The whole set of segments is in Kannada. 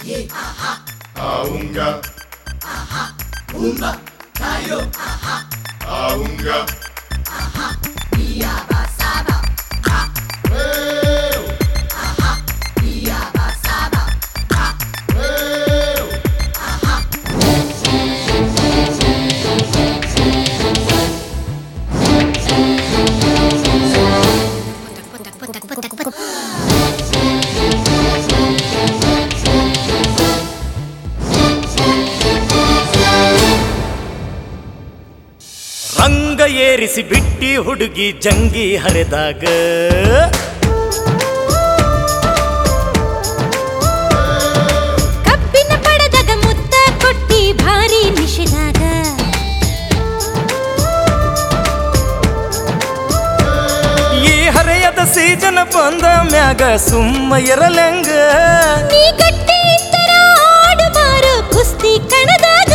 Aunga. Aunga. Weu. Weu. ರಂಗ ಏರಿಸಿ ಬಿಟ್ಟಿ ಹುಡುಗಿ ಜಂಗಿ ಹರಿದಾಗ ಕಬ್ಬಿನ ಪಡೆದಾಗ ಮುತ್ತ ಕೊಟ್ಟಿ ಭಾರಿ ಮಿಶಿದಾಗ ಈ ಹರೆಯದ ಸೀಸನ್ ಬಂದ ಮ್ಯಾಗ ಸುಮ್ಮ ಇರಲಂಗ ನೀ ಗಟ್ಟಿ ಇತ್ತರ ಆಡುಮಾರು ಕುಸ್ತಿ ಕಣದಾಗ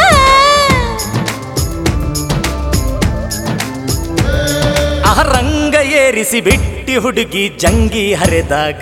ಆ ರಂಗ ಏರಿಸಿ ಬಿಟ್ಟಿ ಹುಡುಗಿ ಜಂಗಿ ಹರಿದಾಗ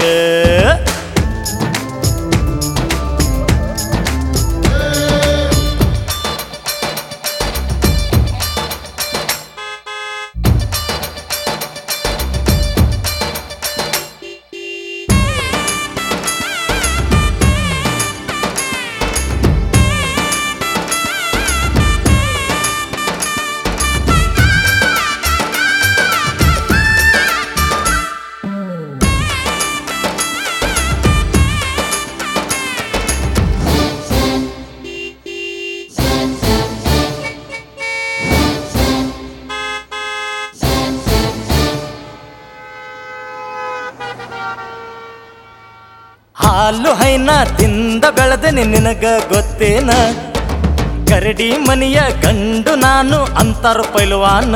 ಹಾಲು ಹೈನ ತಿಂದ ಬೆಳೆದನೆ ನಿನಗ ಗೊತ್ತೇನ ಕರಡಿ ಮನಿಯ ಗಂಡು ನಾನು ಅಂತಾರ ಪೈಲ್ವಾನ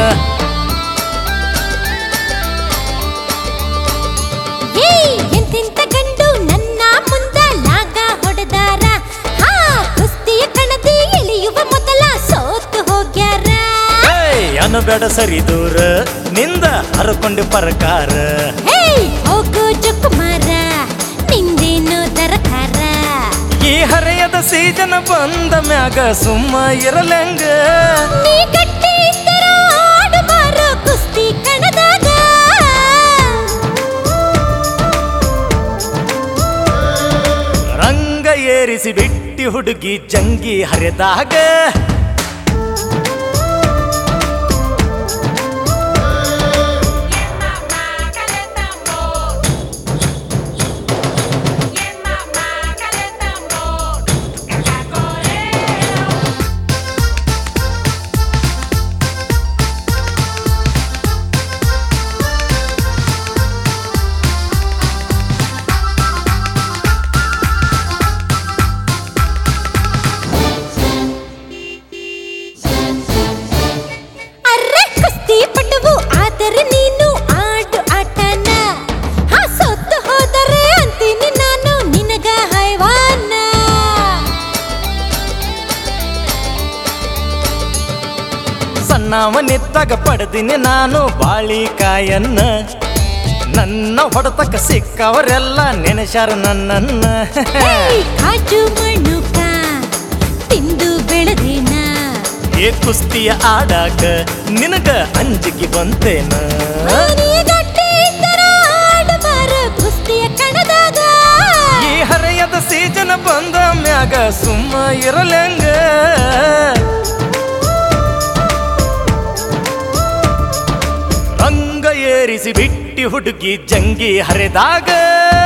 ಏಯ್ ಎಂತೆಂತ ಗಂಡು ನನ್ನ ಮುಂದ ಲಾಗ ಹೊಡೆದಾರ ಹಾ ಕುಸ್ತಿಯ ಕಣದಿ ಇಳಿಯುವ ಮೊದಲ ಸೋತು ಹೋಗ್ಯಾರ ಏಯ್ ಅನಬೇಡ ಸರಿ ದೂರ ನಿಂದ ಹರಕೊಂಡು ಪರಕಾರ ಹೇಯ್ ಹೋಗು ಜುಕುಮಾರ ನಿಂದೇನು ದರಕಾರ ಈ ಹರೆಯದ ಸೀಸನ್ ಬಂದ ಮ್ಯಾಗ ಸುಮ್ಮ ಇರಲಂಗ ನೀ ಗಟ್ಟಿ ಇತ್ತರ ಆಡುಮಾರು ಕುಸ್ತಿ ಕಣದಾಗ ರಂಗ ಏರಿಸಿ ಬಿಟ್ಟಿ ಹುಡುಗಿ ಜಂಗಿ ಹರಿದಾಗ ಅರ್ರೆ ಕುಸ್ತಿ ಪಟವು ಆದರೆ ನೀನು ಆಡು ಆಟನ ಹಾ ಸೊತ್ತು ಹೋದರೆ ಅಂತೀನಿ ನಾನು ನಿನಗ ಹೈವಾನ ಸಣ್ಣವನಿದ್ದಾಗ ಪಡೆದಿನಿ ನಾನು ಬಾಳಿಕಾಯನ್ನ ನನ್ನ ಹೊಡೆತಕ್ಕ ಸಿಕ್ಕವರೆಲ್ಲ ನೆನೆಸ್ಯಾರ ನನ್ನನ್ನ ಹೇಯ್, ಕಾಜು ಮಣುಕ ತಿಂದು ಬೆಳೆದೇನ ಏ ಕುಸ್ತಿಯ ಆಡಾಕ ನಿನಗ ಅಂಜಿಕೆ ಬಂತೇನ ನೀ ಗಟ್ಟಿ ಇದ್ದರ ಆಡುಮಾರ ಕುಸ್ತಿಯ ಕಣದಾಗ ಈ ಹರೆಯದ ಸೀಸನ್ ಬಂದ ಮ್ಯಾಗ ಸುಮ್ಮ ಇರಲಂಗ ರಂಗ ಏರಿಸಿ ಬಿಟ್ಟಿ ಹುಡುಗಿ ಜಂಗಿ ಹರಿದಾಗ